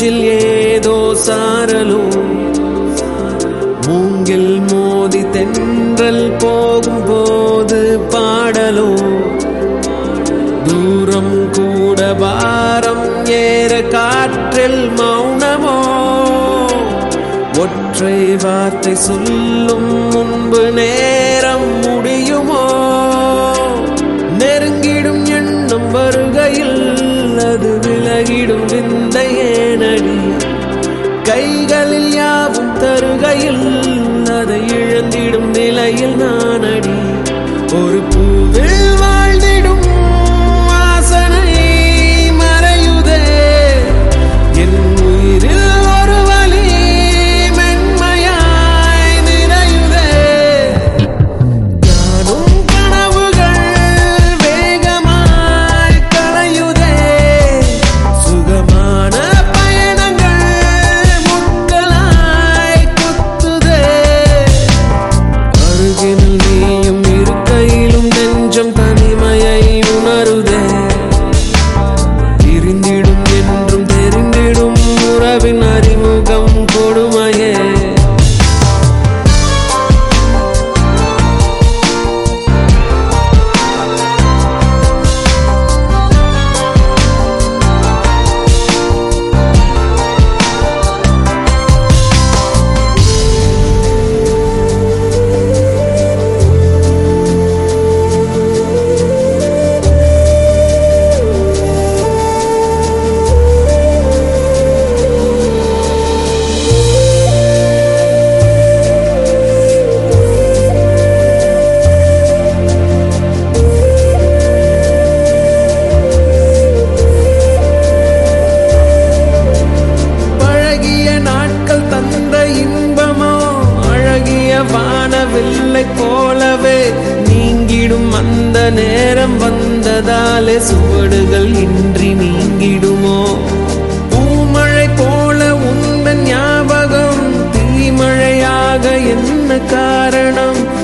நெஞ்சில் ஏதோ சாரலோ மூங்கில் மோதி தென்றல் போகும்போது பாடலோ தூரம் கூட பாரம் ஏற காற்றில் மௌனமோ ஒற்றை வார்த்தை சொல்லும் முன்பு நேரம் முடியுமோ நெருங்கிடும் எண்ணம் வருகையில் அது விலகிடும் விந்தையே நடி கைகளில் யாவும் தருகையில் அதை இழந்திடும் நிலையில் நான் அடி ஒரு பூவில் வாழ்ந்திடும் வாசனை மறையுதே என் உயிரில் ஒரு வலி மென்மையாய் நிறையுதே காணும் கனவுகள் வேகமாய் கலையுதே சுகமான பயணங்கள் முட்களாய் குத்துதே அருகினில் நீயும் இருக்கையிலும் நெஞ்சம் தனிமையை உணருதே பிரிந்திடும் என்றும் தெரிந்திடும் உறவின் அறிமுகம் கொடுமையே பழகிய நாட்கள் தந்த இன்பமோ அழகிய வானவில்லை போலவே நீங்கிடும் அந்த நேரம் வந்ததாலே சுவடுகள் இன்றி நீங்கிடுமோ பூமழை போல உந்தன் ஞாபகம் தீமழையாக என்ன காரணம்